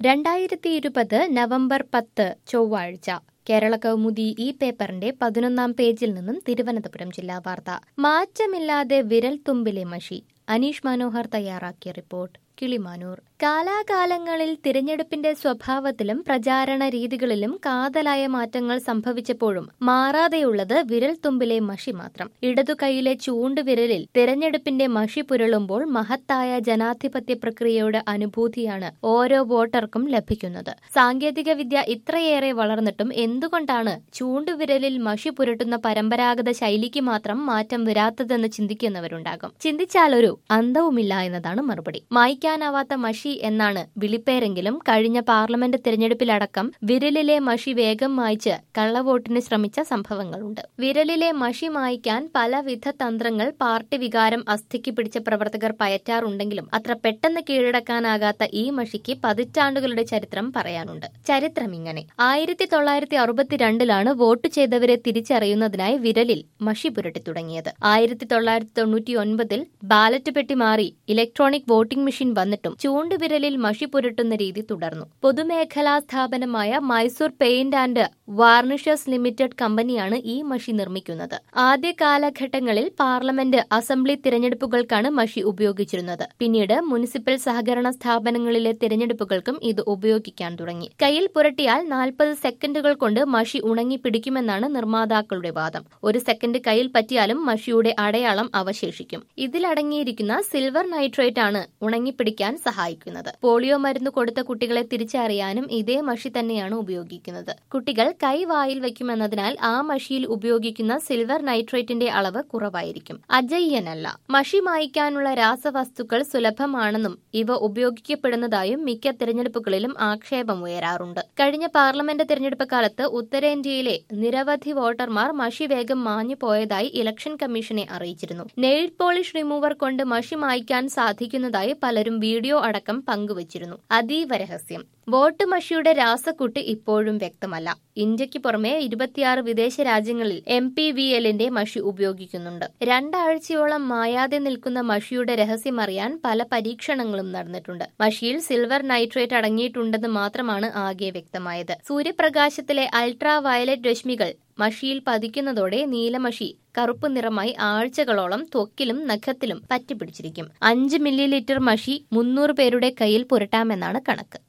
രണ്ടായിരത്തി ഇരുപത് നവംബർ പത്ത് ചൊവ്വാഴ്ച കേരള കൗമുദി ഈ പേപ്പറിന്റെ പതിനൊന്നാം പേജിൽ നിന്നും തിരുവനന്തപുരം ജില്ലാ വാർത്ത മാറ്റമില്ലാതെ വിരൽ തുമ്പിലെ മഷി അനീഷ് മനോഹർ തയ്യാറാക്കിയ റിപ്പോർട്ട് കിളിമാനൂർ കാലാകാലങ്ങളിൽ തിരഞ്ഞെടുപ്പിന്റെ സ്വഭാവത്തിലും പ്രചാരണ രീതികളിലും കാതലായ മാറ്റങ്ങൾ സംഭവിച്ചപ്പോഴും മാറാതെയുള്ളത് വിരൽ തുമ്പിലെ മഷി മാത്രം ഇടതു കൈയിലെ ചൂണ്ടുവിരലിൽ തിരഞ്ഞെടുപ്പിന്റെ മഷി പുരളുമ്പോൾ മഹത്തായ ജനാധിപത്യ പ്രക്രിയയുടെ അനുഭൂതിയാണ് ഓരോ വോട്ടർക്കും ലഭിക്കുന്നത് സാങ്കേതിക വിദ്യ ഇത്രയേറെ വളർന്നിട്ടും എന്തുകൊണ്ടാണ് ചൂണ്ടുവിരലിൽ മഷി പുരട്ടുന്ന പരമ്പരാഗത ശൈലിക്ക് മാത്രം മാറ്റം വരാത്തതെന്ന് ചിന്തിക്കുന്നവരുണ്ടാകും ചിന്തിച്ചാലൊരു അന്തവുമില്ല എന്നതാണ് മറുപടി മായ്ക്കാനാവാത്ത മഷി എന്നാണ് വിളിപ്പേരെങ്കിലും കഴിഞ്ഞ പാർലമെന്റ് തിരഞ്ഞെടുപ്പിലടക്കം വിരലിലെ മഷി വേഗം മായ്ച്ച് കള്ളവോട്ടിന് ശ്രമിച്ച സംഭവങ്ങളുണ്ട് വിരലിലെ മഷി മായ്ക്കാൻ പലവിധ തന്ത്രങ്ങൾ പാർട്ടി വികാരം അസ്ഥിക്ക് പിടിച്ച പ്രവർത്തകർ പയറ്റാറുണ്ടെങ്കിലും അത്ര പെട്ടെന്ന് കീഴടക്കാനാകാത്ത ഈ മഷിക്ക് പതിറ്റാണ്ടുകളുടെ ചരിത്രം പറയാനുണ്ട് ചരിത്രം ഇങ്ങനെ ആയിരത്തി തൊള്ളായിരത്തി അറുപത്തിരണ്ടിലാണ് വോട്ട് ചെയ്തവരെ തിരിച്ചറിയുന്നതിനായി വിരലിൽ മഷി പുരട്ടി തുടങ്ങിയത് ആയിരത്തി തൊള്ളായിരത്തി തൊണ്ണൂറ്റി ഒൻപതിൽ ബാലറ്റ് പെട്ടി മാറി ഇലക്ട്രോണിക് വോട്ടിംഗ് മെഷീൻ വന്നിട്ടും ചൂണ്ടുവിരലിൽ മഷി പുരട്ടുന്ന രീതി തുടർന്നു പൊതുമേഖലാ സ്ഥാപനമായ Mysore paint and varnishers limited കമ്പനിയാണ് ഈ മഷി നിർമ്മിക്കുന്നത് ആദ്യ കാലഘട്ടങ്ങളിൽ പാർലമെന്റ് അസംബ്ലി തിരഞ്ഞെടുപ്പുകൾക്കാണ് മഷി ഉപയോഗിച്ചിരുന്നത് പിന്നീട് മുനിസിപ്പൽ സഹകരണ സ്ഥാപനങ്ങളിലെ തിരഞ്ഞെടുപ്പുകൾക്കും ഇത് ഉപയോഗിക്കാൻ തുടങ്ങി കയ്യിൽ പുരട്ടിയാൽ നാൽപ്പത് സെക്കൻഡുകൾ കൊണ്ട് മഷി ഉണങ്ങി പിടിക്കുമെന്നാണ് നിർമ്മാതാക്കളുടെ വാദം ഒരു സെക്കൻഡ് കയ്യിൽ പറ്റിയാലും മഷിയുടെ അടയാളം അവശേഷിക്കും ഇതിലടങ്ങിയിരിക്കുന്ന സിൽവർ നൈട്രേറ്റ് ആണ് ഉണങ്ങിപ്പിടിക്കാൻ സഹായിക്കുന്നത് പോളിയോ മരുന്ന് കൊടുത്ത കുട്ടികളെ തിരിച്ചറിയാനും ഇതേ മഷി തന്നെയാണ് ഉപയോഗിക്കുന്നത് കുട്ടികൾ കൈ വായിൽ വയ്ക്കുമെന്നതിനാൽ ആ മഷിയിൽ ഉപയോഗിക്കുന്ന സിൽവർ നൈട്രേറ്റിന്റെ അളവ് കുറവായിരിക്കും അജയ്യനല്ല മഷി മായ്ക്കാനുള്ള രാസവസ്തുക്കൾ സുലഭമാണെന്നും ഇവ ഉപയോഗിക്കപ്പെടുന്നതായും മിക്ക തിരഞ്ഞെടുപ്പുകളിലും ആക്ഷേപമുയരാറുണ്ട് കഴിഞ്ഞ പാർലമെന്റ് തിരഞ്ഞെടുപ്പ് കാലത്ത് ഉത്തരേന്ത്യയിലെ നിരവധി വോട്ടർമാർ മഷി വേഗം മാഞ്ഞു പോയതായി ഇലക്ഷൻ കമ്മീഷനെ അറിയിച്ചിരുന്നു നെയിൽ പോളിഷ് റിമൂവർ കൊണ്ട് മഷി മായ്ക്കാൻ സാധിക്കുന്നതായി പലരും വീഡിയോ അടക്കം പങ്കുവച്ചിരുന്നു അതീവ രഹസ്യം വോട്ട് മഷിയുടെ രാസക്കുട്ടി ഇപ്പോഴും വ്യക്തമല്ല ഇന്ത്യക്ക് പുറമെ ഇരുപത്തിയാറ് വിദേശ രാജ്യങ്ങളിൽ എം പി വി എല്ലിന്റെ മഷി ഉപയോഗിക്കുന്നുണ്ട് രണ്ടാഴ്ചയോളം മായാതെ നിൽക്കുന്ന മഷിയുടെ രഹസ്യമറിയാൻ പല പരീക്ഷണങ്ങളും നടന്നിട്ടുണ്ട് മഷിയിൽ സിൽവർ നൈട്രേറ്റ് അടങ്ങിയിട്ടുണ്ടെന്ന് മാത്രമാണ് ആകെ വ്യക്തമായത് സൂര്യപ്രകാശത്തിലെ അൾട്രാ വയലറ്റ് രശ്മികൾ മഷിയിൽ പതിക്കുന്നതോടെ നീലമഷി കറുപ്പ് നിറമായി ആഴ്ചകളോളം ത്വക്കിലും നഖത്തിലും പറ്റിപ്പിടിച്ചിരിക്കും അഞ്ച് മില്ലി ലിറ്റർ മഷി മുന്നൂറ് പേരുടെ കയ്യിൽ പുരട്ടാമെന്നാണ് കണക്ക്